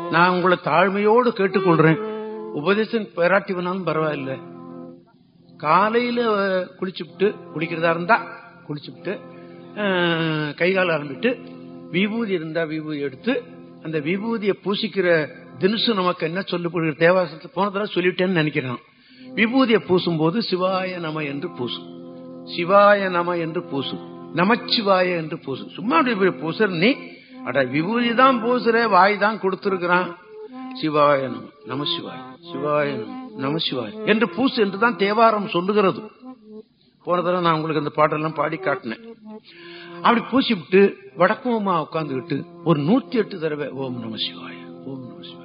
நான் உங்களை தாழ்மையோடு கேட்டுக்கொள்றேன் உபதேசம் பெறாட்டி வேணாலும் பரவாயில்ல காலையில அஹ், குளிச்சுப்புட்டு குளிக்கிறதா இருந்தா குளிச்சுப்புட்டு அஹ், கை கால் ஆரம்பிட்டு விபூதி இருந்தா விபூதி எடுத்து அந்த விபூதியை பூசிக்கிற தினுசு நமக்கு என்ன சொல்லப்படுகிற தேவாசத்தை போன தடவை சொல்லிட்டேன்னு நினைக்கிறேன் விபூதியை பூசும் போது சிவாய நம என்று பூசும் சிவாய நம என்று பூசும் நமச்சிவாய என்று பூசும் சும்மா அப்படி இப்படி பூசுற நீ அட விபூதி தான் பூசுற வாய் தான் கொடுத்திருக்கிறான் சிவாய நம நம சிவாய சிவாய நம நம சிவாய என்று பூசு என்று தான் தேவாரம் சொல்லுகிறது போன தடவை நான் உங்களுக்கு அந்த பாட்டெல்லாம் பாடி காட்டினேன் அப்படி பூசிவிட்டு வடக்குமா உட்கார்ந்துகிட்டு ஒரு நூத்தி எட்டு தடவை ஓம் நம சிவாய ஓம் நம சிவாய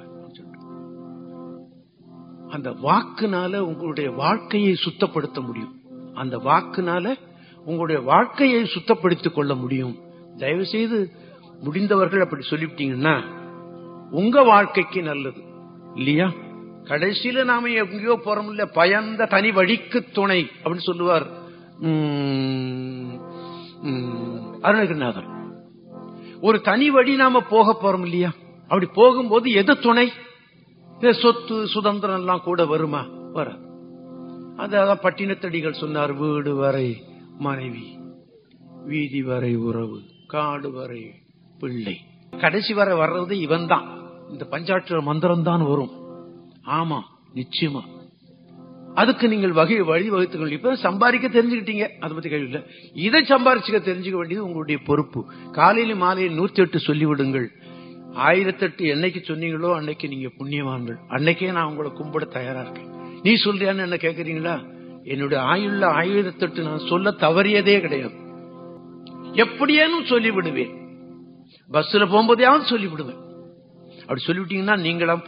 அந்த வாக்குனால உங்களுடைய வாழ்க்கையை சுத்தப்படுத்த முடியும் அந்த வாக்குனால உங்களுடைய வாழ்க்கையை சுத்தப்படுத்திக் கொள்ள முடியும் தயவு செய்து முடிந்தவர்கள் அப்படி சொல்லிவிட்டீங்கன்னா உங்க வாழ்க்கைக்கு நல்லது இல்லையா கடைசியில நாம எங்கேயோ போறோம் இல்ல பயந்த தனி வழிக்கு துணை அப்படின்னு சொல்லுவார் உம், உம், அருணகிரிநாதர் ஒரு தனி வழி நாம போக போறோம் இல்லையா அப்படி போகும்போது எது துணை இந்த சொத்து சுதந்திரம் எல்லாம் கூட வருமா வர அதான் பட்டினத்தடிகள் சொன்னார் வீடு வரை மனைவி வீதி வரை உறவு காடு வரை பிள்ளை கடைசி வரை வர்றது இவன் தான் இந்த பஞ்சாட்சர மந்திரம் தான் வரும் ஆமா நிச்சயமா அதுக்கு நீங்கள் வகை வழி வகுத்துக்கணும் இப்ப சம்பாதிக்க தெரிஞ்சுக்கிட்டீங்க அதை பத்தி கேள்வி இல்ல இதை சம்பாரிச்சுக்க தெரிஞ்சுக்க வேண்டியது உங்களுடைய பொறுப்பு காலையில மாலையில் நூத்தி எட்டு சொல்லிவிடுங்கள் ஆயிரத்தெட்டு என்னைக்கு சொன்னீங்களோ அன்னைக்கு நீங்க புண்ணியவான்கள் அன்னைக்கே நான் உங்களை கும்பிட தயாரா இருக்கேன் நீ சொல்றியான்னு என்ன கேக்குறீங்களா என்னுடைய ஆயுள்ள ஆயிரத்தெட்டு நான் சொல்ல தவறியதே கிடையாது எப்படியேனும் சொல்லிவிடுவேன் பஸ்ல போகும்போதையாவது சொல்லிவிடுவேன் அப்படி சொல்லிவிட்டீங்கன்னா நீங்களாம்